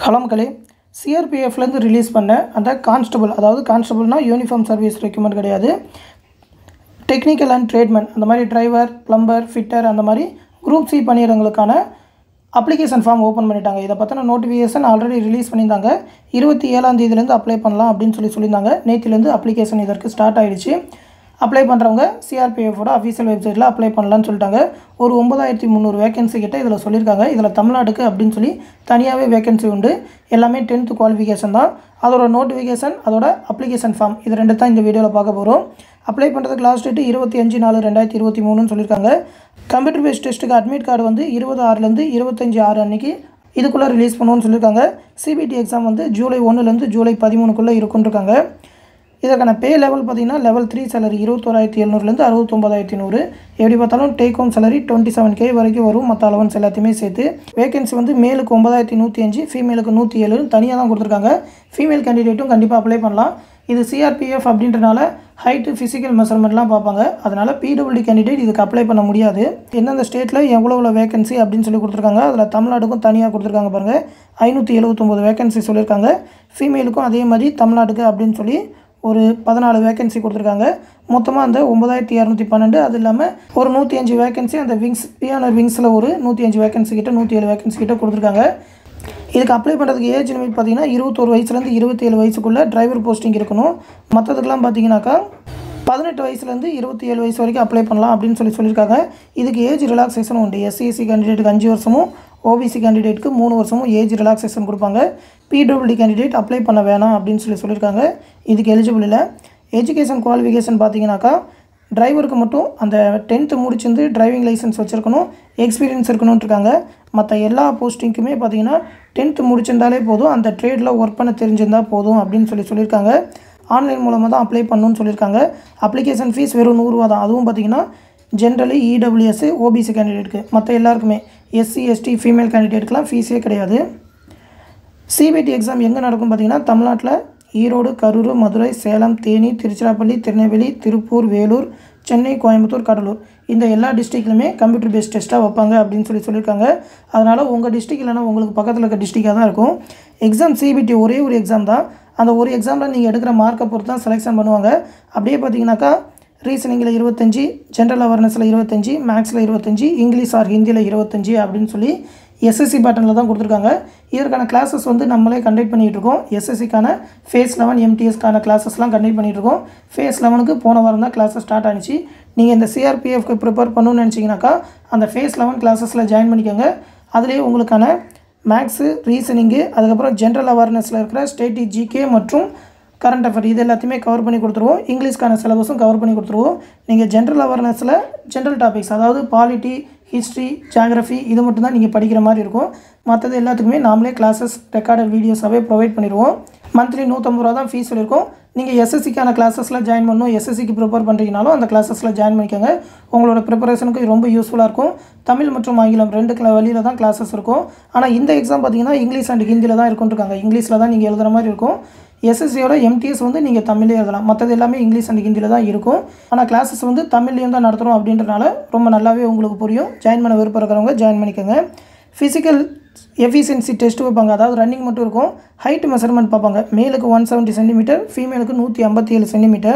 hello மக்களே சிஆர்பிஎஃப்லேருந்து release பண்ண அந்த கான்ஸ்டபுள் அதாவது கான்ஸ்டபுள்னால் யூனிஃபார்ம் சர்வீஸ் ரெக்யூமெண்ட் கிடையாது டெக்னிக்கல் அண்ட் ட்ரேட்மேன் அந்த மாதிரி டிரைவர் ப்ளம்பர் ஃபிட்டர் அந்த மாதிரி குரூப் சி பணியிடங்களுக்கான அப்ளிகேஷன் ஃபார்ம் ஓப்பன் பண்ணிட்டாங்க இதை பற்றின நோட்டிஃபிகேஷன் ஆல்ரெடி ரிலீஸ் பண்ணியிருந்தாங்க இருபத்தி ஏழாம் தேதியிலேருந்து அப்ளை பண்ணலாம் அப்படின்னு சொல்லி சொல்லியிருந்தாங்க நேற்றுலேருந்து அப்ளிகேஷன் இதற்கு ஸ்டார்ட் ஆகிடுச்சு அப்ளை பண்ணுறவங்க சிஆர்பிஎஃபோட அஃபீஷியல் வெப்சைட்டில் அப்ளை பண்ணலான்னு சொல்லிட்டாங்க ஒரு ஒம்பதாயிரத்தி முந்நூறு வேகன்சி கிட்ட இதில் சொல்லியிருக்காங்க இதில் தமிழ்நாடுக்கு அப்படின்னு சொல்லி தனியாகவே வேகன்சி உண்டு எல்லாமே டென்த்து குவாலிஃபிகேஷன் தான் அதோட நோட்டிஃபிகேஷன் அதோட அப்ளிகேஷன் ஃபார்ம் இது ரெண்டு தான் இந்த வீடியோவில் பார்க்க போகிறோம் அப்ளை பண்ணுறதுக்கு லாஸ்ட் டேட்டு இருபத்தி அஞ்சு நாலு ரெண்டாயிரத்தி இருபத்தி மூணுன்னு சொல்லியிருக்காங்க கம்ப்யூட்டர் பேஸ்ட் டெஸ்ட்டுக்கு அட்மிட் கார்டு வந்து இருபது ஆறுலேருந்து இருபத்தஞ்சி ஆறு அன்னைக்கு இதுக்குள்ளே ரிலீஸ் பண்ணுவோன்னு சொல்லியிருக்காங்க சிபிடி எக்ஸாம் வந்து ஜூலை ஒன்றுலேருந்து ஜூலை பதிமூணுக்குள்ளே இருக்குன்றிருக்காங்க இதற்கான பே லெவல் பார்த்தீங்கன்னா லெவல் த்ரீ சேலரி இருபத்தோராயிரத்தி எழுநூறுலேருந்து அறுபத்தொம்பதாயிரத்தி நூறு எப்படி பார்த்தாலும் take home salary twenty seven K வரைக்கும் வரும் மற்ற அலவன்ஸ் எல்லாத்தையுமே சேர்த்து வேகன்சி வந்து மேலுக்கு ஒன்பதாயிரத்தி நூற்றி அஞ்சு ஃபீமேலுக்கு நூற்றி ஏழு தனியாக தான் கொடுத்துருக்காங்க ஃபீமேல் கேண்டிடேட்டும் கண்டிப்பாக அப்ளை பண்ணலாம் இது சிஆர்பிஎஃப் அப்படின்றனால ஹைட்டு ஃபிசிக்கல் மெஷர்மெண்ட்லாம் பார்ப்பாங்க அதனால் பிடபிள்யூடி கேண்டிடேட் இதுக்கு அப்ளை பண்ண முடியாது எந்தெந்த ஸ்டேட்டில் எவ்வளோ எவ்வளோ வேகன்சி அப்படின்னு சொல்லி கொடுத்துருக்காங்க அதில் தமிழ்நாடுக்கும் தனியாக கொடுத்துருக்காங்க பாருங்கள் ஐநூற்றி எழுபத்தொம்போது வேகன்சி சொல்லியிருக்காங்க ஃபீமேலுக்கும் அதே மாதிரி தமிழ்நாடுக்கு அப்படின்னு சொல்லி ஒரு பதினாலு வேகன்சி கொடுத்துருக்காங்க மொத்தமாக அந்த ஒம்பதாயிரத்தி இரநூத்தி பன்னெண்டு அது இல்லாமல் ஒரு நூற்றி அஞ்சு வேகன்சி அந்த விங்ஸ் பியானர் விங்ஸில் ஒரு நூற்றி அஞ்சு வேகன்சி கிட்ட நூற்றி ஏழு வேகன்சி கிட்ட கொடுத்துருக்காங்க இதுக்கு அப்ளை பண்ணுறதுக்கு ஏஜ் லிமிட் பார்த்தீங்கன்னா இருபத்தோரு வயசுலேருந்து இருபத்தேழு வயசுக்குள்ளே டிரைவர் போஸ்டிங் இருக்கணும் மற்றதுக்கெலாம் பார்த்தீங்கன்னாக்கா பதினெட்டு வயசுலேருந்து இருபத்தி ஏழு வயசு வரைக்கும் அப்ளை பண்ணலாம் அப்படின்னு சொல்லி சொல்லியிருக்காங்க இதுக்கு ஏஜ் ரிலாக்ஸேஷனும் உண்டு எஸ்சிஎஸ்சி கேண்டிடேட்டுக்கு அஞ்சு வருஷமும் ஓபிசி கேண்டிடேட்டுக்கு மூணு வருஷமும் ஏஜ் ரிலாக்ஸேஷன் கொடுப்பாங்க பிடபிள்யூடி கேண்டிடேட் அப்ளை பண்ண வேணாம் அப்படின்னு சொல்லி சொல்லியிருக்காங்க இதுக்கு எலிஜிபிள் இல்லை எஜுகேஷன் குவாலிஃபிகேஷன் பார்த்தீங்கன்னாக்கா டிரைவருக்கு மட்டும் அந்த டென்த்து முடிச்சிருந்து டிரைவிங் லைசன்ஸ் வச்சுருக்கணும் எக்ஸ்பீரியன்ஸ் இருக்கணும்னு இருக்காங்க மற்ற எல்லா போஸ்டிங்க்குமே பார்த்தீங்கன்னா டென்த்து முடிச்சிருந்தாலே போதும் அந்த ட்ரேடில் ஒர்க் பண்ண தெரிஞ்சிருந்தால் போதும் அப்படின்னு சொல்லி சொல்லியிருக்காங்க ஆன்லைன் மூலமாக தான் அப்ளை பண்ணணும்னு சொல்லியிருக்காங்க அப்ளிகேஷன் ஃபீஸ் வெறும் நூறுரூவா தான் அதுவும் பார்த்தீங்கன்னா ஜென்ரலி இடபிள்யூஎஸ் ஓபிசி கேண்டிடேட்டுக்கு மற்ற எல்லாருக்குமே எஸ்சி எஸ்டி ஃபீமேல் கேண்டிடேட்டுக்கெலாம் ஃபீஸே கிடையாது சிபிடி எக்ஸாம் எங்கே நடக்கும்னு பார்த்தீங்கன்னா தமிழ்நாட்டில் ஈரோடு கரூர் மதுரை சேலம் தேனி திருச்சிராப்பள்ளி திருநெல்வேலி திருப்பூர் வேலூர் சென்னை கோயம்புத்தூர் கடலூர் இந்த எல்லா டிஸ்ட்ரிக்ட்லையுமே கம்ப்யூட்டர் பேஸ்ட் டெஸ்ட்டாக வைப்பாங்க அப்படின்னு சொல்லி சொல்லியிருக்காங்க அதனால் உங்கள் டிஸ்ட்ரிக் இல்லைனா உங்களுக்கு பக்கத்தில் இருக்க டிஸ்ட்ரிக்டாக தான் இருக்கும் எக்ஸாம் சிபிடி ஒரே ஒரு எக்ஸாம் தான் அந்த ஒரு எக்ஸாமில் நீங்கள் எடுக்கிற மார்க்கை பொறுத்து தான் செலெக்ஷன் பண்ணுவாங்க அப்படியே பார்த்தீங்கன்னாக்கா ரீசனிங்கில் இருபத்தஞ்சி ஜென்ரல் அவேர்னஸில் இருபத்தஞ்சி மேக்ஸில் இருபத்தஞ்சி இங்கிலீஷ் ஆர் ஹிந்தியில் இருபத்தஞ்சி அப்படின்னு சொல்லி எஸ்எஸ்சி பேட்டர்னில் தான் கொடுத்துருக்காங்க இதற்கான கிளாஸஸ் வந்து நம்மளே கண்டக்ட் பண்ணிகிட்டு இருக்கோம் எஸ்எஸ்சிக்கான ஃபேஸ் லெவன் எம்டிஎஸ்க்கான கிளாஸஸ்லாம் கண்டக்ட் பண்ணிகிட்டு இருக்கோம் ஃபேஸ் லெவனுக்கு போன வாரம் தான் கிளாஸஸ் ஸ்டார்ட் ஆனிச்சு நீங்கள் இந்த சிஆர்பிஎஃப்க்கு ப்ரிப்பேர் பண்ணணும்னு நினச்சிங்கனாக்கா அந்த ஃபேஸ் லெவன் கிளாஸஸில் ஜாயின் பண்ணிக்கோங்க அதுலேயே உங்களுக்கான மேக்ஸு ரீசனிங்கு அதுக்கப்புறம் ஜென்ரல் அவேர்னஸில் இருக்கிற ஸ்டேட்டி ஜிகே மற்றும் கரண்ட் அஃபேர் இது எல்லாத்தையுமே கவர் பண்ணி கொடுத்துருவோம் இங்கிலீஷ்க்கான சிலபஸும் கவர் பண்ணி கொடுத்துருவோம் நீங்கள் ஜென்ரல் அவேர்னஸில் ஜென்ரல் டாபிக்ஸ் அதாவது பாலிட்டி ஹிஸ்ட்ரி ஜாகிரஃபி இது மட்டும் தான் நீங்கள் படிக்கிற மாதிரி இருக்கும் மற்றது எல்லாத்துக்குமே நாமளே கிளாஸஸ் ரெக்கார்டட் வீடியோஸாகவே ப்ரொவைட் பண்ணிடுவோம் மந்த்லி நூற்றம்பது ரூபா தான் ஃபீஸ் சொல்லியிருக்கோம் நீங்கள் எஸ்எஸ்சிக்கான கிளாஸஸில் ஜாயின் பண்ணணும் எஸ்எஸ்சிக்கு ப்ரிப்பேர் பண்ணுறீங்கனாலும் அந்த கிளாஸஸில் ஜாயின் பண்ணிக்கோங்க உங்களோட ப்ரிப்பரேஷனுக்கு ரொம்ப யூஸ்ஃபுல்லாக இருக்கும் தமிழ் மற்றும் ஆங்கிலம் ரெண்டு கிள வழியில் தான் கிளாஸஸ் இருக்கும் ஆனால் இந்த எக்ஸாம் பார்த்தீங்கன்னா இங்கிலீஷ் அண்ட் ஹிந்தியில் தான் இருக்குன்ட்ருக்காங்க இங்கிலீஷில் தான் நீங்கள் எழுதுகிற மாதிரி இருக்கும் எஸ்எஸ்சியோட எம்டிஎஸ் வந்து நீங்கள் தமிழ்லேயே எழுதலாம் மற்றது எல்லாமே இங்கிலீஷ் அண்ட் ஹிந்தியில் தான் இருக்கும் ஆனால் கிளாஸஸ் வந்து தமிழ்லேயும் தான் நடத்துகிறோம் அப்படின்றனால ரொம்ப நல்லாவே உங்களுக்கு புரியும் ஜாயின் பண்ண விருப்பம் இருக்கிறவங்க ஜாயின் பண்ணிக்கோங்க ஃபிசிக்கல் எஃபிஷியன்சி டெஸ்ட் வைப்பாங்க அதாவது ரன்னிங் மட்டும் இருக்கும் ஹைட் மெஷர்மெண்ட் பார்ப்பாங்க மேலுக்கு ஒன் செவன்ட்டி சென்டிமீட்டர் ஃபீமேலுக்கு நூற்றி ஐம்பத்தி ஏழு சென்டிமீட்டர்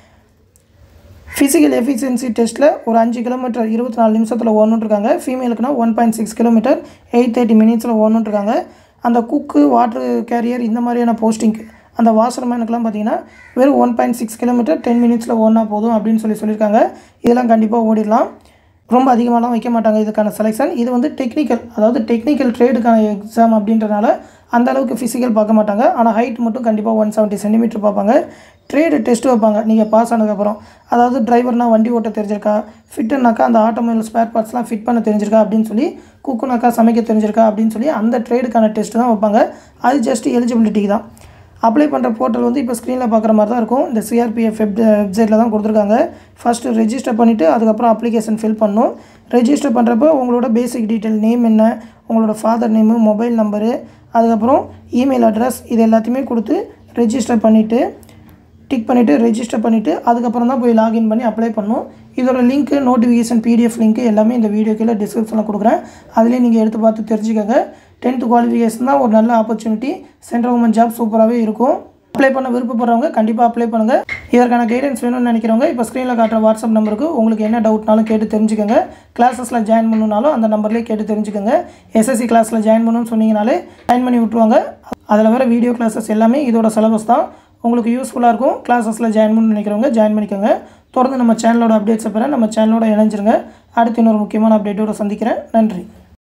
ஃபிசிக்கல் எஃபிஷியன்சி டெஸ்ட்டில் ஒரு அஞ்சு கிலோமீட்டர் இருபத்தி நாலு நிமிஷத்தில் ஓடணுன்ட்ருக்காங்க ஃபீமேலுக்குனா one point six kilometre eight thirty மினிட்ஸில் ஓடணுன்ட்ருக்காங்க அந்த குக்கு வாட்டர் கேரியர் இந்த மாதிரியான போஸ்டிங்க்கு அந்த வாஷர்மேனுக்குலாம் பார்த்தீங்கன்னா வெறும் one point six kilometre ten மினிட்ஸில் ஓடினா போதும் அப்படின்னு சொல்லி சொல்லியிருக்காங்க இதெல்லாம் கண்டிப்பாக ஓடிடலாம் ரொம்ப அதிகமாகலாம் வைக்க மாட்டாங்க இதுக்கான செலெக்ஷன் இது வந்து டெக்னிக்கல் அதாவது டெக்னிக்கல் ட்ரேடுக்கான எக்ஸாம் அப்படின்றனால அந்த அளவுக்கு ஃபிசிக்கல் பார்க்க மாட்டாங்க ஆனால் ஹைட் மட்டும் கண்டிப்பாக ஒன் செவன்ட்டி சென்டிமீட்டர் பார்ப்பாங்க ட்ரேடு டெஸ்ட் வைப்பாங்க நீங்கள் பாஸ் ஆனதுக்கப்புறம் அதாவது டிரைவர்னால் வண்டி ஓட்ட தெரிஞ்சிருக்கா ஃபிட்டுனாக்கா அந்த ஆட்டோமொபைல் ஸ்பேர் பார்ட்ஸ்லாம் ஃபிட் பண்ண தெரிஞ்சிருக்கா அப்படின்னு சொல்லி குக்குனாக்கா சமைக்க தெரிஞ்சிருக்கா அப்படின்னு சொல்லி அந்த ட்ரேடுக்கான டெஸ்ட் தான் வைப்பாங்க அது ஜஸ்ட் எலிஜிபிலிட்டிக்கு தான் அப்ளை பண்ணுற போர்ட்டல் வந்து இப்போ ஸ்க்ரீனில் பார்க்குற மாதிரி தான் இருக்கும் இந்த சிஆர்பிஎஃப் வெப் வெப்சைட்டில் தான் கொடுத்துருக்காங்க ஃபஸ்ட்டு ரெஜிஸ்டர் பண்ணிவிட்டு அதுக்கப்புறம் அப்ளிகேஷன் ஃபில் பண்ணணும் ரெஜிஸ்டர் பண்ணுறப்போ உங்களோட பேசிக் டீட்டெயில் நேம் என்ன உங்களோட ஃபாதர் நேமு மொபைல் நம்பரு அதுக்கப்புறம் இமெயில் அட்ரஸ் இது எல்லாத்தையுமே கொடுத்து ரெஜிஸ்டர் பண்ணிவிட்டு டிக் பண்ணிவிட்டு ரெஜிஸ்டர் பண்ணிவிட்டு அதுக்கப்புறம் தான் போய் லாகின் பண்ணி அப்ளை பண்ணணும் இதோட லிங்க்கு நோட்டிஃபிகேஷன் பிடிஎஃப் லிங்க்கு எல்லாமே இந்த வீடியோ கீழே டிஸ்கிரிப்ஷனில் கொடுக்குறேன் அதிலே நீங்கள் எடுத்து பார்த்து தெரிஞ்சுக்கோங்க டென்த்து குவாலிஃபிகேஷன் தான் ஒரு நல்ல ஆப்பர்ச்சுனிட்டி சென்ட்ரல் கவர்மெண்ட் ஜாப் சூப்பராகவே இருக்கும் அப்ளை பண்ண விருப்பப்படுறவங்க கண்டிப்பாக அப்ளை பண்ணுங்கள் இதற்கான கைடன்ஸ் வேணும்னு நினைக்கிறவங்க இப்போ ஸ்க்ரீனில் காட்டுற வாட்ஸ்அப் நம்பருக்கு உங்களுக்கு என்ன டவுட்னாலும் கேட்டு தெரிஞ்சுக்கோங்க கிளாஸஸில் ஜாயின் பண்ணணுனாலும் அந்த நம்பர்லேயே கேட்டு தெரிஞ்சுக்கோங்க எஸ்எஸ்சி கிளாஸில் ஜாயின் பண்ணணும்னு சொன்னீங்கனாலே ஜாயின் பண்ணி விட்ருவாங்க அதில் வர வீடியோ கிளாஸஸ் எல்லாமே இதோட சிலபஸ் தான் உங்களுக்கு யூஸ்ஃபுல்லாக இருக்கும் கிளாஸஸில் ஜாயின் பண்ணணும்னு நினைக்கிறவங்க ஜாயின் பண்ணிக்கோங்க தொடர்ந்து நம்ம சேனலோட அப்டேட்ஸை பெற நம்ம சேனலோட இணைஞ்சிருங்க அடுத்து இன்னொரு முக்கியமான அப்டேட்டோட சந்திக்கிறேன் நன்றி